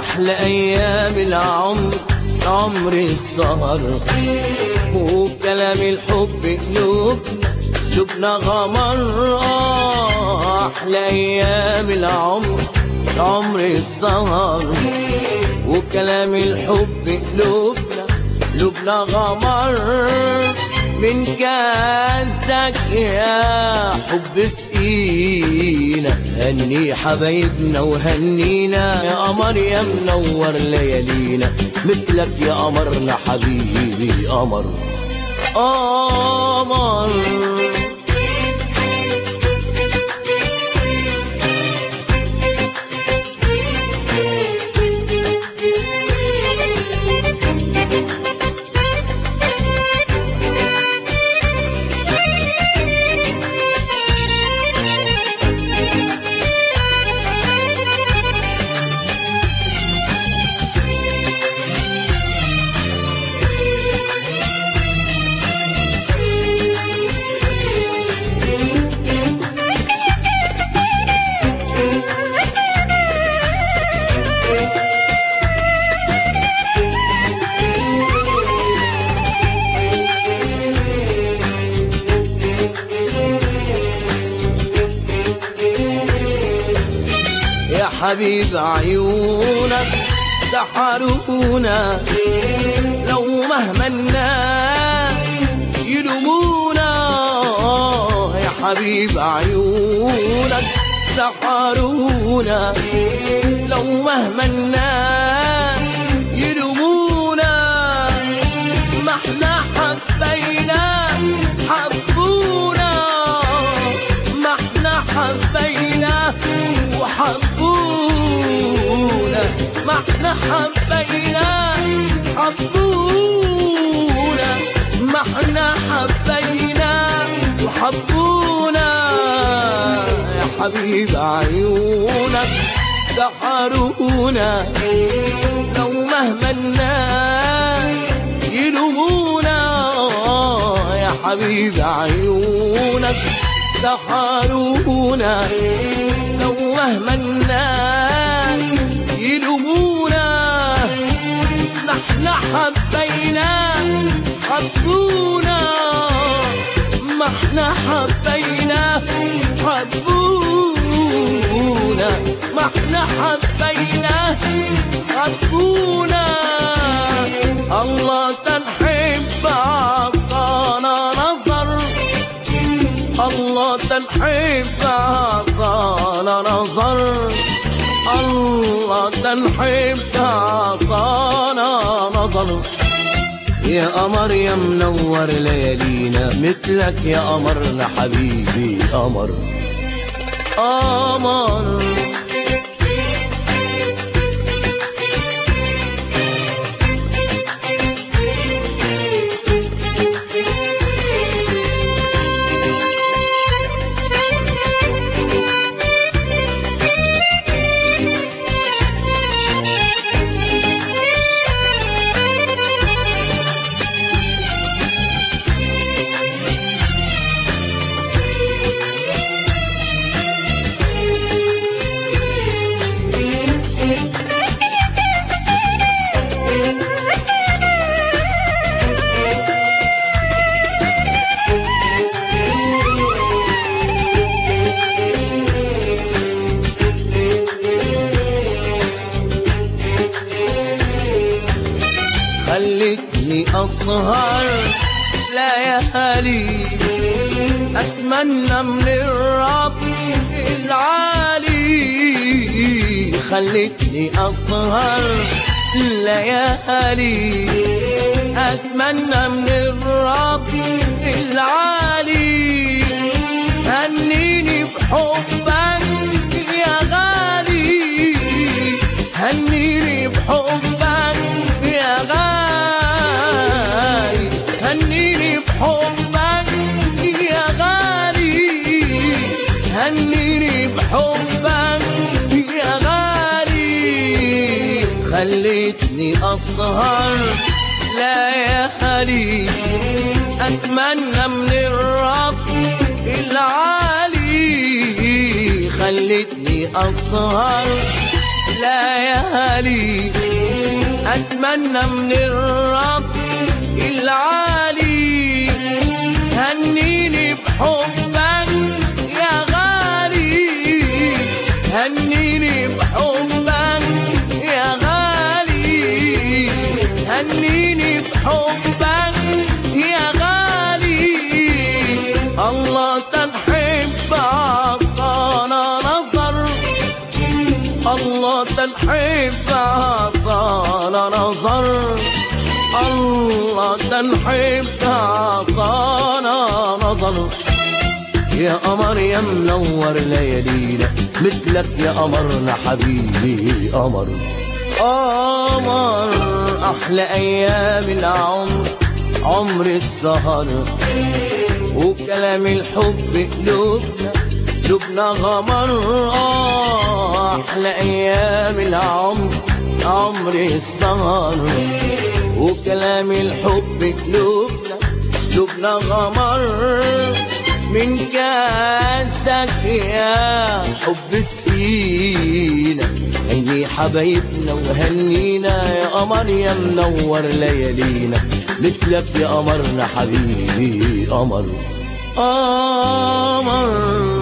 أحلى أيام العمر عمر السهر وكلام الحب قلوبنا قلوبنا غمر آه أحلى أيام العمر عمر السهر وكلام الحب قلوبنا قلوبنا غمر من كاسك يا حب سقينا هني حبايبنا وهنينا يا قمر يا منور ليالينا مثلك يا قمرنا حبيبي قمر قمر يا حبيب عيونك سحرونا لو مهما الناس يلومونا يا حبيب عيونك سحرونا لو مهما الناس يلومونا ما احنا حبينا حبونا ما احنا حبينا وحبونا ما احنا حبينا حبونا ما احنا حبينا وحبونا يا حبيب عيونك سحرونا لو مهما الناس يلومونا يا حبيب عيونك سحرونا لو مهما الناس يلومونا نحن حبينا حبونا ما احنا حبينا حبونا ما احنا حبينا حبونا الله تنحب عطانا نظر الله تنحب عطانا نظر الله تنحب عطانا نظر يا قمر يا منور ليالينا مثلك يا قمرنا حبيبي قمر قمر خلتني أسهر ليالي أتمنى من الرب العالي خلتني أسهر ليالي أتمنى من الرب العالي هنيني بحبك يا غالي هنيني بحبك يا غالي هنيني بحبك يا غالي هنيني بحبك يا غالي خليتني أسهر ليالي أتمنى من الرب العالي خلتني أسهر ليالي أتمنى من الرب العالي هنيني بحبك يا غالي هنيني بحبك يا غالي هنيني بحبك يا غالي الله تنحب عطانا نظر الله تنحب عطانا نظر الله تنحب عطانا نظر يا قمر يا منور ليالينا مثلك يا قمرنا حبيبي قمر قمر احلى ايام العمر عمر السهر وكلام الحب قلوبنا قلوبنا غمر آه احلى ايام العمر عمر السهر وكلام الحب قلوبنا قلوبنا غمر من كاسك يا حب سقينا هني حبايبنا وهنينا يا قمر يا منور ليالينا مثلك يا قمرنا حبيبي قمر قمر